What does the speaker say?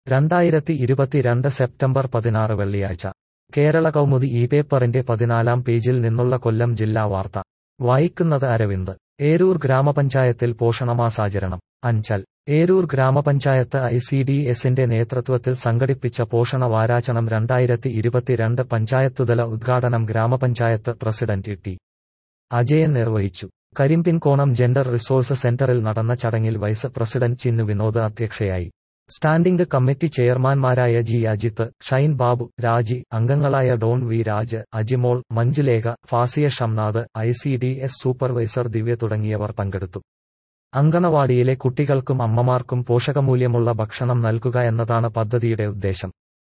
രണ്ടായിരത്തി ഇരുപത്തിരണ്ട് സെപ്റ്റംബർ പതിനാറ് വെള്ളിയാഴ്ച കേരള കൗമുദി ഈ പേപ്പറിന്റെ പതിനാലാം പേജിൽ നിന്നുള്ള കൊല്ലം ജില്ലാ വാർത്ത വായിക്കുന്നത് അരവിന്ദ് ഏരൂർ ഗ്രാമപഞ്ചായത്തിൽ പോഷണമാസാചരണം അഞ്ചൽ ഏരൂർ ഗ്രാമപഞ്ചായത്ത് ഐ സി ഡി എസിന്റെ നേതൃത്വത്തിൽ സംഘടിപ്പിച്ച പോഷണ വാരാചരണം രണ്ടായിരത്തി ഇരുപത്തിരണ്ട് പഞ്ചായത്തുതല ഉദ്ഘാടനം ഗ്രാമപഞ്ചായത്ത് പ്രസിഡന്റ് ടി അജയൻ നിർവഹിച്ചു കരിമ്പിൻകോണം ജെൻഡർ റിസോഴ്സ് സെന്ററിൽ നടന്ന ചടങ്ങിൽ വൈസ് പ്രസിഡന്റ് ചിന്നു വിനോദ് അധ്യക്ഷയായി സ്റ്റാൻഡിംഗ് കമ്മിറ്റി ചെയർമാൻമാരായ ജി അജിത്ത് ഷൈൻ ബാബു രാജി അംഗങ്ങളായ Don V Raj Ajimol Manjulekha Fasiya Shamnath I C D S supervisor Divya തുടങ്ങിയവർ പങ്കെടുത്തു അങ്കണവാടിയിലെ കുട്ടികൾക്കും അമ്മമാർക്കും പോഷകമൂല്യമുള്ള ഭക്ഷണം നൽകുക എന്നതാണ് പദ്ധതിയുടെ ഉദ്ദേശം